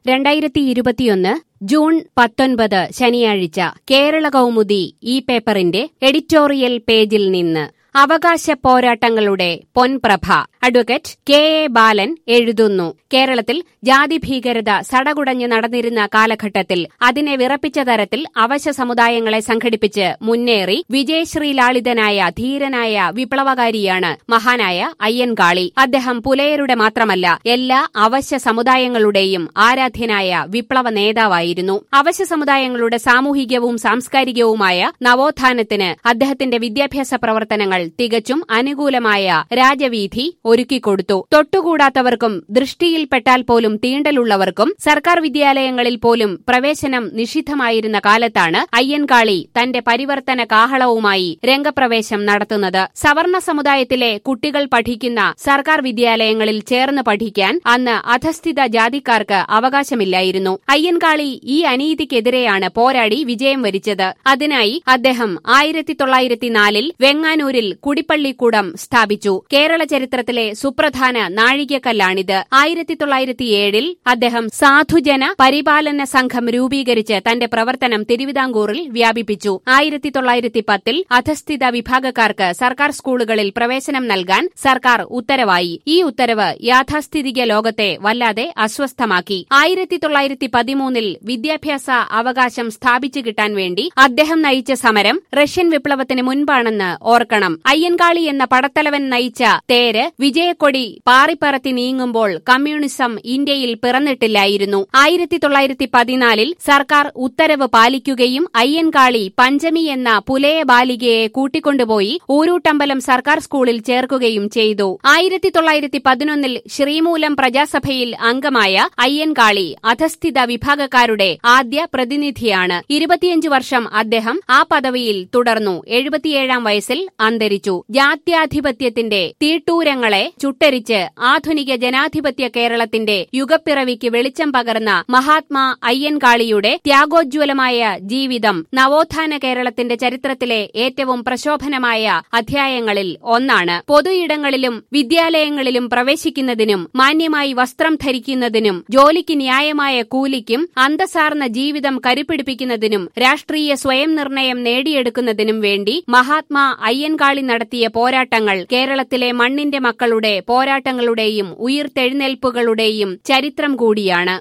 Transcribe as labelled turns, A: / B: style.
A: രണ്ടായിരത്തി ഇരുപത്തിയൊന്ന് ജൂൺ പത്തൊൻപത് ശനിയാഴ്ച കേരള കൗമുദി ഈ പേപ്പറിന്റെ എഡിറ്റോറിയൽ പേജിൽ നിന്ന് അവകാശ പോരാട്ടങ്ങളുടെ പൊൻപ്രഭ അഡ്വക്കേറ്റ് കെ എ ബാലൻ എഴുതുന്നു കേരളത്തിൽ ജാതി ഭീകരത സടകുടഞ്ഞു നടന്നിരുന്ന കാലഘട്ടത്തിൽ അതിനെ വിറപ്പിച്ച തരത്തിൽ അവശ സമുദായങ്ങളെ സംഘടിപ്പിച്ച് മുന്നേറി വിജയശ്രീലാളിതനായ ധീരനായ വിപ്ലവകാരിയാണ് മഹാനായ അയ്യൻകാളി അദ്ദേഹം പുലയരുടെ മാത്രമല്ല എല്ലാ അവശ്യ സമുദായങ്ങളുടെയും ആരാധ്യനായ വിപ്ലവ നേതാവായിരുന്നു അവശ്യ സമുദായങ്ങളുടെ സാമൂഹികവും സാംസ്കാരികവുമായ നവോത്ഥാനത്തിന് അദ്ദേഹത്തിന്റെ വിദ്യാഭ്യാസ പ്രവർത്തനങ്ങൾ തികച്ചും അനുകൂലമായ രാജവീഥി ഒരുക്കിക്കൊടുത്തു തൊട്ടുകൂടാത്തവർക്കും ദൃഷ്ടിയിൽപ്പെട്ടാൽ പോലും തീണ്ടലുള്ളവർക്കും സർക്കാർ വിദ്യാലയങ്ങളിൽ പോലും പ്രവേശനം നിഷിദ്ധമായിരുന്ന കാലത്താണ് അയ്യൻകാളി തന്റെ പരിവർത്തന കാഹളവുമായി രംഗപ്രവേശം നടത്തുന്നത് സവർണ സമുദായത്തിലെ കുട്ടികൾ പഠിക്കുന്ന സർക്കാർ വിദ്യാലയങ്ങളിൽ ചേർന്ന് പഠിക്കാൻ അന്ന് അധസ്ഥിത ജാതിക്കാർക്ക് അവകാശമില്ലായിരുന്നു അയ്യൻകാളി ഈ അനീതിക്കെതിരെയാണ് പോരാടി വിജയം വരിച്ചത് അതിനായി അദ്ദേഹം ആയിരത്തി തൊള്ളായിരത്തിനാലിൽ വെങ്ങാനൂരിൽ കുടിപ്പള്ളിക്കൂടം സ്ഥാപിച്ചു കേരള ചരിത്രത്തിലെ സുപ്രധാന നാഴികക്കല്ലാണിത് ആയിരത്തി തൊള്ളായിരത്തിയേഴിൽ അദ്ദേഹം സാധുജന പരിപാലന സംഘം രൂപീകരിച്ച് തന്റെ പ്രവർത്തനം തിരുവിതാംകൂറിൽ വ്യാപിപ്പിച്ചു ആയിരത്തി തൊള്ളായിരത്തി പത്തിൽ അധസ്ഥിത വിഭാഗക്കാർക്ക് സർക്കാർ സ്കൂളുകളിൽ പ്രവേശനം നൽകാൻ സർക്കാർ ഉത്തരവായി ഈ ഉത്തരവ് യാഥാസ്ഥിതിക ലോകത്തെ വല്ലാതെ അസ്വസ്ഥമാക്കി ആയിരത്തി തൊള്ളായിരത്തി പതിമൂന്നിൽ വിദ്യാഭ്യാസ അവകാശം സ്ഥാപിച്ചു കിട്ടാൻ വേണ്ടി അദ്ദേഹം നയിച്ച സമരം റഷ്യൻ വിപ്ലവത്തിന് മുൻപാണെന്ന് ഓർക്കണം അയ്യൻകാളി എന്ന പടത്തലവൻ നയിച്ച തേര് വിജയക്കൊടി പാറിപ്പറത്തി നീങ്ങുമ്പോൾ കമ്മ്യൂണിസം ഇന്ത്യയിൽ പിറന്നിട്ടില്ലായിരുന്നു ആയിരത്തി തൊള്ളായിരത്തി പതിനാലിൽ സർക്കാർ ഉത്തരവ് പാലിക്കുകയും അയ്യൻകാളി പഞ്ചമി എന്ന പുലയ ബാലികയെ കൂട്ടിക്കൊണ്ടുപോയി ഊരൂട്ടമ്പലം സർക്കാർ സ്കൂളിൽ ചേർക്കുകയും ചെയ്തു ആയിരത്തി തൊള്ളായിരത്തി പതിനൊന്നിൽ ശ്രീമൂലം പ്രജാസഭയിൽ അംഗമായ അയ്യൻകാളി അധസ്ഥിത വിഭാഗക്കാരുടെ ആദ്യ പ്രതിനിധിയാണ് ഇരുപത്തിയഞ്ചു വർഷം അദ്ദേഹം ആ പദവിയിൽ തുടർന്നു എഴുപത്തിയേഴാം വയസ്സിൽ അന്തരിച്ചു ജാത്യാധിപത്യത്തിന്റെ തീട്ടൂരങ്ങളെ ചുട്ടരിച്ച് ആധുനിക ജനാധിപത്യ കേരളത്തിന്റെ യുഗപ്പിറവിക്ക് വെളിച്ചം പകർന്ന മഹാത്മാ അയ്യൻകാളിയുടെ ത്യാഗോജ്വലമായ ജീവിതം നവോത്ഥാന കേരളത്തിന്റെ ചരിത്രത്തിലെ ഏറ്റവും പ്രശോഭനമായ അധ്യായങ്ങളിൽ ഒന്നാണ് പൊതുയിടങ്ങളിലും വിദ്യാലയങ്ങളിലും പ്രവേശിക്കുന്നതിനും മാന്യമായി വസ്ത്രം ധരിക്കുന്നതിനും ജോലിക്ക് ന്യായമായ കൂലിക്കും അന്തസാർന്ന ജീവിതം കരുപിടിപ്പിക്കുന്നതിനും രാഷ്ട്രീയ സ്വയം നിർണയം നേടിയെടുക്കുന്നതിനും വേണ്ടി മഹാത്മാ അയ്യൻകാളി നടത്തിയ പോരാട്ടങ്ങൾ കേരളത്തിലെ മണ്ണിന്റെ മക്കളുടെ പോരാട്ടങ്ങളുടെയും ഉയിർത്തെഴുന്നേൽപ്പുകളുടെയും ചരിത്രം കൂടിയാണ്